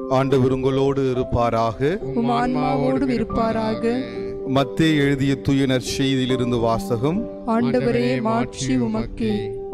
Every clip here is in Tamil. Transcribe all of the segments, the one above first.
ஆண்டவர் உங்களோடு இருப்பாராக உம் ஆன்மாவோடும் இருப்பாராக மத்தே எழுதிய தூயனர் செய்தியிலிருந்து வாசகம் ஆண்டவரே மாட்சி உமக்கே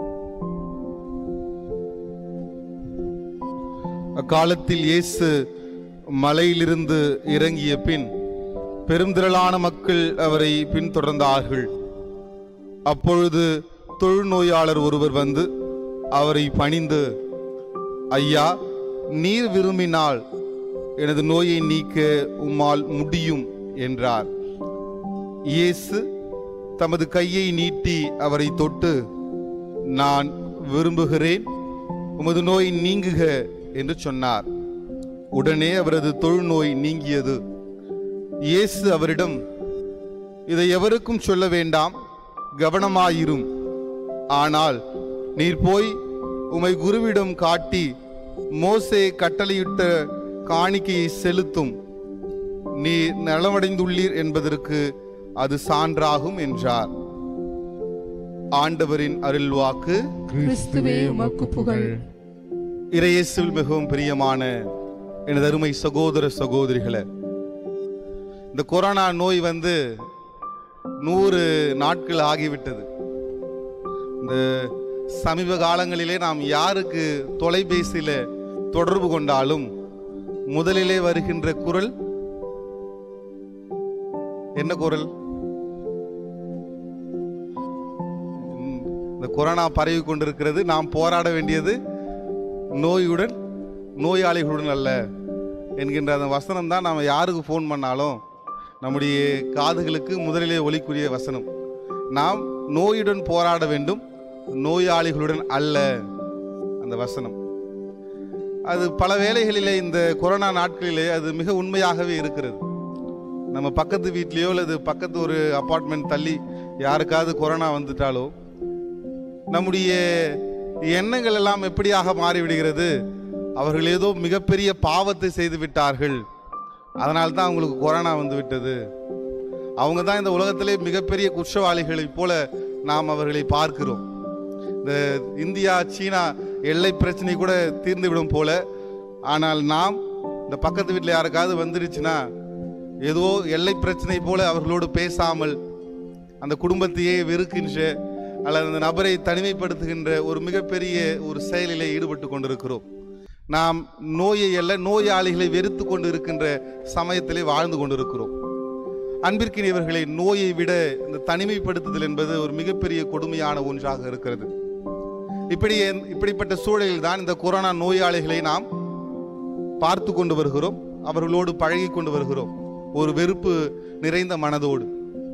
அக்காலத்தில் இயேசு மலையிலிருந்து இறங்கிய பின் பெருந்திரளான மக்கள் அவரை பின்தொடர்ந்தார்கள் அப்பொழுது தொழுநோயாளர் ஒருவர் வந்து அவரை பணிந்து ஐயா நீர் விரும்பினால் எனது நோயை நீக்க உம்மால் முடியும் என்றார் இயேசு தமது கையை நீட்டி அவரை தொட்டு நான் விரும்புகிறேன் உமது நோய் நீங்குக என்று சொன்னார் உடனே அவரது தொழுநோய் நீங்கியது இயேசு அவரிடம் இதை எவருக்கும் சொல்ல வேண்டாம் கவனமாயிரும் ஆனால் நீர் போய் உமை குருவிடம் காட்டி மோசே கட்டளையிட்ட காணிக்கையை செலுத்தும் நீர் நலமடைந்துள்ளீர் என்பதற்கு அது சான்றாகும் என்றார் ஆண்டவரின் அருள்வாக்கு கிறிஸ்துவே உமக்கு புகழ் இறையேசுவில் மிகவும் பிரியமான எனது அருமை சகோதர சகோதரிகளே இந்த கொரோனா நோய் வந்து நூறு நாட்கள் ஆகிவிட்டது இந்த சமீப காலங்களிலே நாம் யாருக்கு தொலைபேசியில தொடர்பு கொண்டாலும் முதலிலே வருகின்ற குரல் என்ன குரல் இந்த கொரோனா பரவி கொண்டிருக்கிறது நாம் போராட வேண்டியது நோயுடன் நோயாளிகளுடன் அல்ல என்கின்ற அந்த வசனம் தான் நாம் யாருக்கு ஃபோன் பண்ணாலும் நம்முடைய காதுகளுக்கு முதலிலே ஒலிக்குரிய வசனம் நாம் நோயுடன் போராட வேண்டும் நோயாளிகளுடன் அல்ல அந்த வசனம் அது பல வேளைகளிலே இந்த கொரோனா நாட்களிலே அது மிக உண்மையாகவே இருக்கிறது நம்ம பக்கத்து வீட்லேயோ அல்லது பக்கத்து ஒரு அப்பார்ட்மெண்ட் தள்ளி யாருக்காவது கொரோனா வந்துட்டாலோ நம்முடைய எண்ணங்கள் எல்லாம் எப்படியாக மாறிவிடுகிறது அவர்கள் ஏதோ மிகப்பெரிய பாவத்தை செய்து விட்டார்கள் அதனால தான் அவங்களுக்கு கொரோனா வந்து விட்டது அவங்க தான் இந்த உலகத்திலே மிகப்பெரிய குற்றவாளிகளைப் போல நாம் அவர்களை பார்க்கிறோம் இந்த இந்தியா சீனா எல்லை பிரச்சனை கூட தீர்ந்துவிடும் போல ஆனால் நாம் இந்த பக்கத்து வீட்டில் யாருக்காவது வந்துருச்சுன்னா ஏதோ எல்லை பிரச்சனை போல அவர்களோடு பேசாமல் அந்த குடும்பத்தையே வெறுக்கின்ற அல்லது அந்த நபரை தனிமைப்படுத்துகின்ற ஒரு மிகப்பெரிய ஒரு செயலிலே ஈடுபட்டு கொண்டிருக்கிறோம் நாம் நோயை அல்ல நோயாளிகளை வெறுத்து கொண்டு இருக்கின்ற சமயத்திலே வாழ்ந்து கொண்டிருக்கிறோம் அன்பிற்கினியவர்களை நோயை விட இந்த தனிமைப்படுத்துதல் என்பது ஒரு மிகப்பெரிய கொடுமையான ஒன்றாக இருக்கிறது இப்படி இப்படிப்பட்ட சூழலில் தான் இந்த கொரோனா நோயாளிகளை நாம் பார்த்து கொண்டு வருகிறோம் அவர்களோடு பழகி கொண்டு வருகிறோம் ஒரு வெறுப்பு நிறைந்த மனதோடு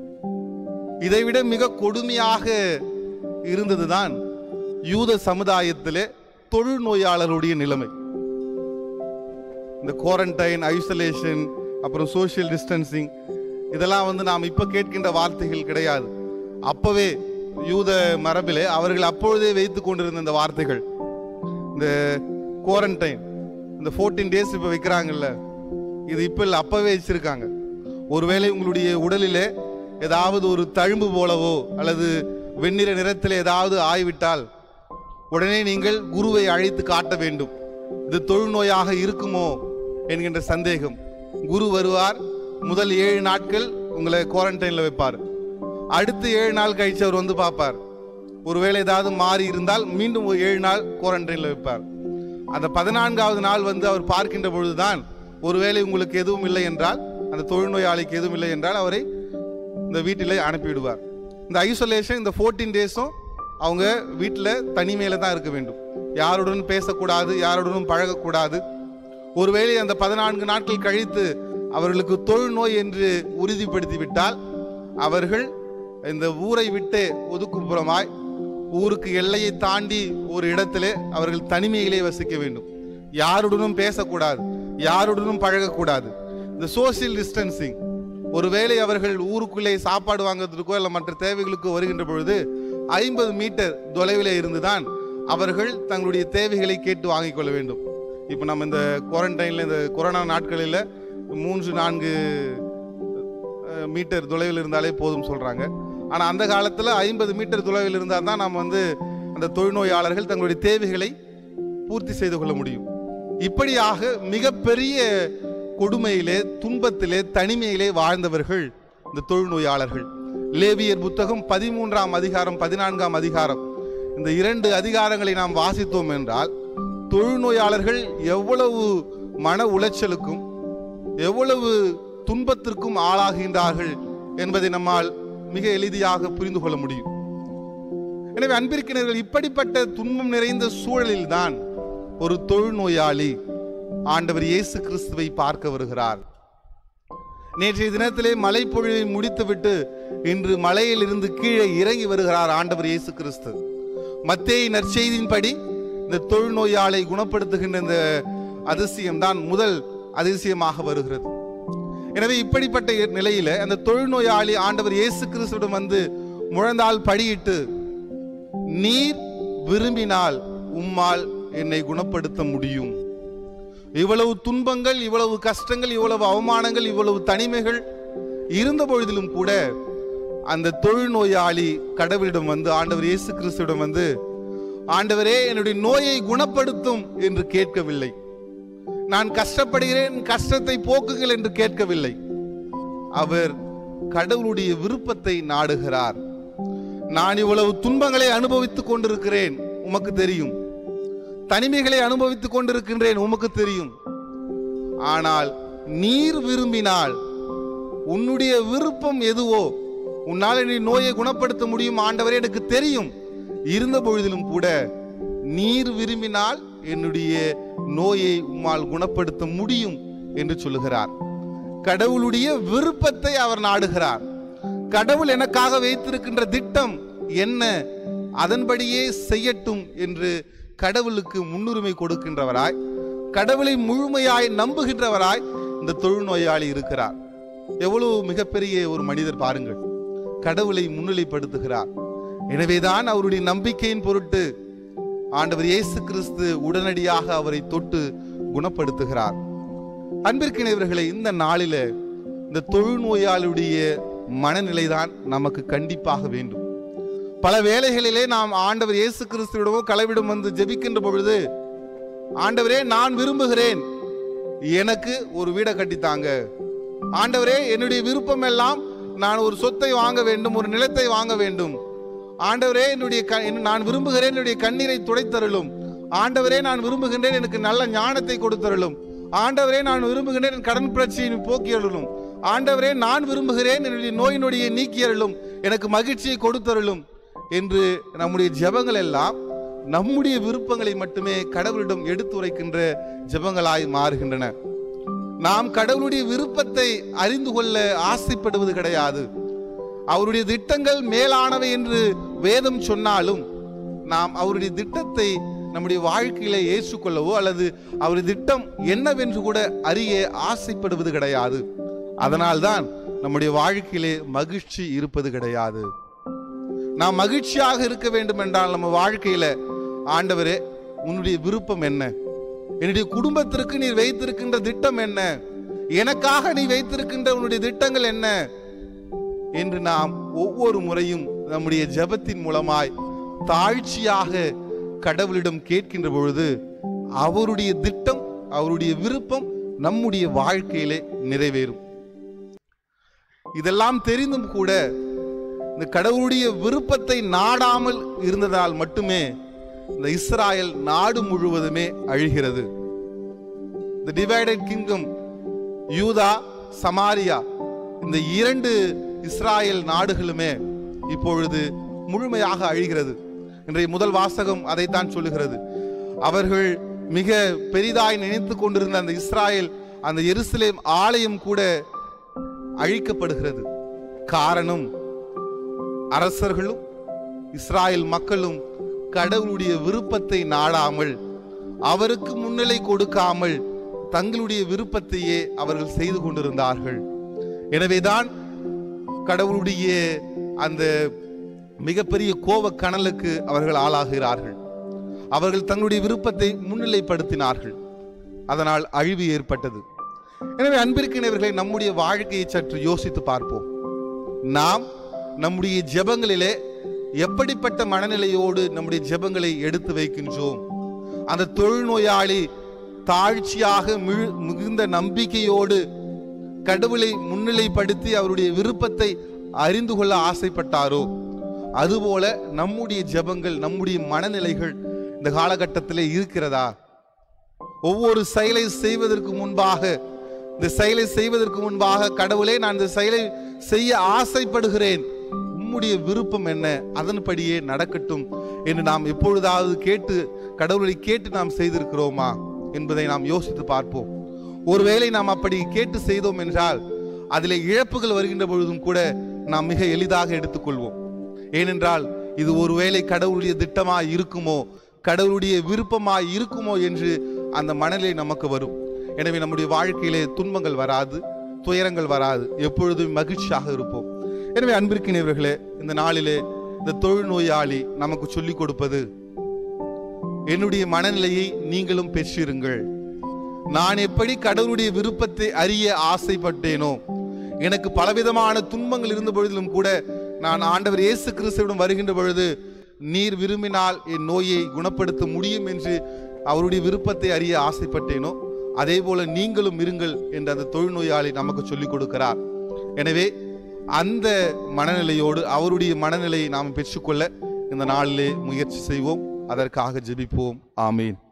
இதைவிட மிக கொடுமையாக இருந்ததுதான் யூத சமுதாயத்திலே தொழுநோயாளருடைய நிலைமை இந்த குவாரண்டைன் ஐசோலேஷன் அப்புறம் சோஷியல் டிஸ்டன்சிங் இதெல்லாம் வந்து நாம் இப்போ கேட்கின்ற வார்த்தைகள் கிடையாது அப்பவே யூத மரபிலே அவர்கள் அப்பொழுதே வைத்து கொண்டிருந்த இந்த வார்த்தைகள் இந்த குவாரண்டைன் இந்த ஃபோர்டீன் டேஸ் இப்போ வைக்கிறாங்கல்ல இது இப்போ இல்லை அப்பவே வச்சிருக்காங்க ஒருவேளை உங்களுடைய உடலிலே ஏதாவது ஒரு தழும்பு போலவோ அல்லது வெண்ணிற நிறத்தில் ஏதாவது ஆய்விட்டால் உடனே நீங்கள் குருவை அழைத்து காட்ட வேண்டும் இது தொழுநோயாக இருக்குமோ என்கின்ற சந்தேகம் குரு வருவார் முதல் ஏழு நாட்கள் உங்களை குவாரண்டைனில் வைப்பார் அடுத்து ஏழு நாள் கழிச்சு அவர் வந்து பார்ப்பார் ஒருவேளை ஏதாவது மாறி இருந்தால் மீண்டும் ஒரு ஏழு நாள் குவாரண்டைனில் வைப்பார் அந்த பதினான்காவது நாள் வந்து அவர் பார்க்கின்ற பொழுதுதான் ஒருவேளை உங்களுக்கு எதுவும் இல்லை என்றால் அந்த தொழுநோயாளிக்கு எதுவும் இல்லை என்றால் அவரை இந்த வீட்டிலே அனுப்பிவிடுவார் இந்த ஐசோலேஷன் இந்த ஃபோர்டீன் டேஸும் அவங்க வீட்டில் தனிமையில தான் இருக்க வேண்டும் யாருடனும் பேசக்கூடாது யாருடனும் பழகக்கூடாது ஒருவேளை அந்த பதினான்கு நாட்கள் கழித்து அவர்களுக்கு தொழுநோய் என்று உறுதிப்படுத்தி விட்டால் அவர்கள் இந்த ஊரை விட்டு ஒதுக்குப்புறமாய் ஊருக்கு எல்லையை தாண்டி ஒரு இடத்திலே அவர்கள் தனிமையிலே வசிக்க வேண்டும் யாருடனும் பேசக்கூடாது யாருடனும் பழகக்கூடாது இந்த சோசியல் டிஸ்டன்சிங் ஒருவேளை அவர்கள் ஊருக்குள்ளே சாப்பாடு வாங்குறதுக்கோ இல்லை மற்ற தேவைகளுக்கோ வருகின்ற பொழுது ஐம்பது மீட்டர் தொலைவிலே இருந்துதான் அவர்கள் தங்களுடைய தேவைகளை கேட்டு வாங்கிக் கொள்ள வேண்டும் இப்போ நம்ம இந்த குவாரண்டைனில் இந்த கொரோனா நாட்களில் மூன்று நான்கு அஹ், மீட்டர் தொலைவில் இருந்தாலே போதும் சொல்கிறாங்க ஆனால் அந்த காலத்தில் ஐம்பது மீட்டர் தொலைவில் இருந்தால் தான் நாம் வந்து அந்த தொழுநோயாளர்கள் தங்களுடைய தேவைகளை பூர்த்தி செய்து கொள்ள முடியும் இப்படியாக மிகப்பெரிய கொடுமையிலே துன்பத்திலே தனிமையிலே வாழ்ந்தவர்கள் இந்த தொழுநோயாளர்கள் லேவியர் புத்தகம் பதிமூன்றாம் அதிகாரம் பதினான்காம் அதிகாரம் இந்த இரண்டு அதிகாரங்களை நாம் வாசித்தோம் என்றால் தொழுநோயாளர்கள் எவ்வளவு மன உளைச்சலுக்கும் எவ்வளவு துன்பத்திற்கும் ஆளாகின்றார்கள் என்பதை நம்மால் மிக எளிதாக புரிந்து கொள்ள முடியும் எனவே அன்பிற்கினர்கள் இப்படிப்பட்ட துன்பம் நிறைந்த சூழலில்தான் ஒரு தொழுநோயாளி ஆண்டவர் இயேசு கிறிஸ்துவை பார்க்க வருகிறார் நேற்றைய தினத்திலே மலை பொழிவை முடித்துவிட்டு இன்று மலையில் இருந்து கீழே இறங்கி வருகிறார் ஆண்டவர் இயேசு கிறிஸ்து மத்தேய் நற்செய்தியின்படி இந்த தொழுநோயாளை குணப்படுத்துகின்ற இந்த அதிசயம் தான் முதல் அதிசயமாக வருகிறது எனவே இப்படிப்பட்ட நிலையில அந்த தொழுநோயாளி ஆண்டவர் இயேசு கிறிஸ்துவிடம் வந்து முழந்தால் படியிட்டு நீர் விரும்பினால் உம்மால் என்னை குணப்படுத்த முடியும் இவ்வளவு துன்பங்கள் இவ்வளவு கஷ்டங்கள் இவ்வளவு அவமானங்கள் இவ்வளவு தனிமைகள் இருந்த பொழுதிலும் கூட அந்த தொழுநோயாளி கடவுளிடம் வந்து ஆண்டவர் இயேசு கிறிஸ்துவிடம் வந்து ஆண்டவரே என்னுடைய நோயை குணப்படுத்தும் என்று கேட்கவில்லை நான் கஷ்டப்படுகிறேன் கஷ்டத்தை போக்குங்கள் என்று கேட்கவில்லை அவர் கடவுளுடைய விருப்பத்தை நாடுகிறார் நான் இவ்வளவு துன்பங்களை அனுபவித்துக் கொண்டிருக்கிறேன் உமக்கு தெரியும் தனிமைகளை அனுபவித்துக் கொண்டிருக்கின்றேன் உமக்கு தெரியும் ஆனால் நீர் விரும்பினால் உன்னுடைய விருப்பம் எதுவோ உன்னால் நீ நோயை குணப்படுத்த முடியும் ஆண்டவரே எனக்கு தெரியும் இருந்த பொழுதிலும் கூட நீர் விரும்பினால் என்னுடைய நோயை உம்மால் குணப்படுத்த முடியும் என்று சொல்லுகிறார் கடவுளுடைய விருப்பத்தை அவர் நாடுகிறார் கடவுள் எனக்காக வைத்திருக்கின்ற திட்டம் என்ன அதன்படியே செய்யட்டும் என்று கடவுளுக்கு முன்னுரிமை கொடுக்கின்றவராய் கடவுளை முழுமையாய் நம்புகின்றவராய் இந்த தொழுநோயாளி இருக்கிறார் எவ்வளவு மிகப்பெரிய ஒரு மனிதர் பாருங்கள் கடவுளை முன்னிலைப்படுத்துகிறார் எனவேதான் அவருடைய நம்பிக்கையின் பொருட்டு ஆண்டவர் இயேசு கிறிஸ்து உடனடியாக அவரை தொட்டு குணப்படுத்துகிறார் அன்பிற்கினவர்களை இந்த நாளில இந்த தொழுநோயாளுடைய மனநிலைதான் நமக்கு கண்டிப்பாக வேண்டும் பல வேளைகளிலே நாம் ஆண்டவர் இயேசு கிறிஸ்துவிடமோ கலவிடம் வந்து ஜெபிக்கின்ற பொழுது ஆண்டவரே நான் விரும்புகிறேன் எனக்கு ஒரு வீடை கட்டித்தாங்க ஆண்டவரே என்னுடைய விருப்பம் எல்லாம் நான் ஒரு சொத்தை வாங்க வேண்டும் ஒரு நிலத்தை வாங்க வேண்டும் ஆண்டவரே என்னுடைய க- என்- நான் விரும்புகிறேன் என்னுடைய கண்ணீரை துடைத்தருளும் ஆண்டவரே நான் விரும்புகின்றேன் எனக்கு நல்ல ஞானத்தை கொடுத்தருளும் ஆண்டவரே நான் விரும்புகின்றேன் என் கடன் பிரச்சனையை போக்கியருளும் ஆண்டவரே நான் விரும்புகிறேன் என்னுடைய நோய் நொடியை நீக்கியருளும் எனக்கு மகிழ்ச்சியை கொடுத்தருளும் என்று நம்முடைய ஜெபங்கள் எல்லாம் நம்முடைய விருப்பங்களை மட்டுமே கடவுளிடம் எடுத்துரைக்கின்ற ஜெபங்களாய் மாறுகின்றன நாம் கடவுளுடைய விருப்பத்தை அறிந்து கொள்ள ஆசைப்படுவது கிடையாது அவருடைய திட்டங்கள் மேலானவை என்று வேதம் சொன்னாலும் நாம் அவருடைய திட்டத்தை நம்முடைய வாழ்க்கையில ஏற்றுக்கொள்ளவோ அல்லது அவருடைய திட்டம் என்னவென்று கூட அறிய ஆசைப்படுவது கிடையாது அதனால்தான் நம்முடைய வாழ்க்கையிலே மகிழ்ச்சி இருப்பது கிடையாது நாம் மகிழ்ச்சியாக இருக்க வேண்டும் என்றால் நம்ம வாழ்க்கையில ஆண்டவரே உன்னுடைய விருப்பம் என்ன என்னுடைய குடும்பத்திற்கு நீர் வைத்திருக்கின்ற திட்டம் என்ன எனக்காக நீ வைத்திருக்கின்ற உன்னுடைய திட்டங்கள் என்ன என்று நாம் ஒவ்வொரு முறையும் நம்முடைய ஜெபத்தின் மூலமாய் தாழ்ச்சியாக கடவுளிடம் கேட்கின்ற பொழுது அவருடைய திட்டம் அவருடைய விருப்பம் நம்முடைய வாழ்க்கையிலே நிறைவேறும் இதெல்லாம் தெரிந்தும் கூட இந்த கடவுளுடைய விருப்பத்தை நாடாமல் இருந்ததால் மட்டுமே இந்த இஸ்ராயல் நாடு முழுவதுமே அழிகிறது the divided kingdom யூதா சமாரியா இந்த இரண்டு இஸ்ராயல் நாடுகளுமே இப்பொழுது முழுமையாக அழிகிறது இன்றைய முதல் வாசகம் அதைத்தான் சொல்லுகிறது அவர்கள் மிக பெரிதாய் நினைத்து கொண்டிருந்த அந்த இஸ்ராயல் அந்த எருசலேம் ஆலயம் கூட அழிக்கப்படுகிறது காரணம் அரசர்களும் இஸ்ராயல் மக்களும் கடவுளுடைய விருப்பத்தை நாடாமல் அவருக்கு முன்னிலை கொடுக்காமல் தங்களுடைய விருப்பத்தையே அவர்கள் செய்து கொண்டிருந்தார்கள் எனவேதான் கடவுளுடைய அந்த மிகப்பெரிய கோப கனலுக்கு அவர்கள் ஆளாகிறார்கள் அவர்கள் தங்களுடைய விருப்பத்தை முன்னிலைப்படுத்தினார்கள் அதனால் அழிவு ஏற்பட்டது எனவே அன்பிற்கினவர்களை நம்முடைய வாழ்க்கையை சற்று யோசித்து பார்ப்போம் நாம் நம்முடைய ஜெபங்களிலே எப்படிப்பட்ட மனநிலையோடு நம்முடைய ஜெபங்களை எடுத்து வைக்கின்றோம் அந்த தொழுநோயாளி தாழ்ச்சியாக மிகு- மிகுந்த நம்பிக்கையோடு கடவுளை முன்னிலைப்படுத்தி அவருடைய விருப்பத்தை அறிந்து கொள்ள ஆசைப்பட்டாரோ அதுபோல நம்முடைய ஜெபங்கள் நம்முடைய மனநிலைகள் இந்த காலகட்டத்திலே இருக்கிறதா ஒவ்வொரு செயலை செய்வதற்கு முன்பாக இந்த செயலை செய்வதற்கு முன்பாக கடவுளே நான் இந்த செயலை செய்ய ஆசைப்படுகிறேன் உம்முடைய விருப்பம் என்ன அதன்படியே நடக்கட்டும் என்று நாம் எப்பொழுதாவது கேட்டு கடவுளை கேட்டு நாம் செய்திருக்கிறோமா என்பதை நாம் யோசித்து பார்ப்போம் ஒருவேளை நாம் அப்படி கேட்டு செய்தோம் என்றால் அதிலே இழப்புகள் வருகின்ற பொழுதும் கூட நாம் மிக எளிதாக எடுத்துக்கொள்வோம் ஏனென்றால் இது ஒருவேளை கடவுளுடைய திட்டமாய் இருக்குமோ கடவுளுடைய விருப்பமாய் இருக்குமோ என்று அந்த மனநிலை நமக்கு வரும் எனவே நம்முடைய வாழ்க்கையிலே துன்பங்கள் வராது துயரங்கள் வராது எப்பொழுதும் மகிழ்ச்சியாக இருப்போம் எனவே அன்பிற்கினவர்களே இந்த நாளிலே இந்த தொழுநோயாளி நமக்கு சொல்லிக் கொடுப்பது என்னுடைய மனநிலையை நீங்களும் பெற்றிருங்கள் நான் எப்படி கடவுளுடைய விருப்பத்தை அறிய ஆசைப்பட்டேனோ எனக்கு பலவிதமான துன்பங்கள் இருந்த பொழுதிலும் கூட நான் ஆண்டவர் இயேசு கிறிஸ்துவிடம் வருகின்ற பொழுது நீர் விரும்பினால் என் நோயை குணப்படுத்த முடியும் என்று அவருடைய விருப்பத்தை அறிய ஆசைப்பட்டேனோ அதே போல நீங்களும் இருங்கள் என்று அந்த தொழுநோயாளி நமக்கு சொல்லிக் கொடுக்கிறார் எனவே அந்த மனநிலையோடு அவருடைய மனநிலையை நாம் பெற்றுக்கொள்ள இந்த நாளிலே முயற்சி செய்வோம் அதற்காக ஜெபிப்போம் ஆமீன்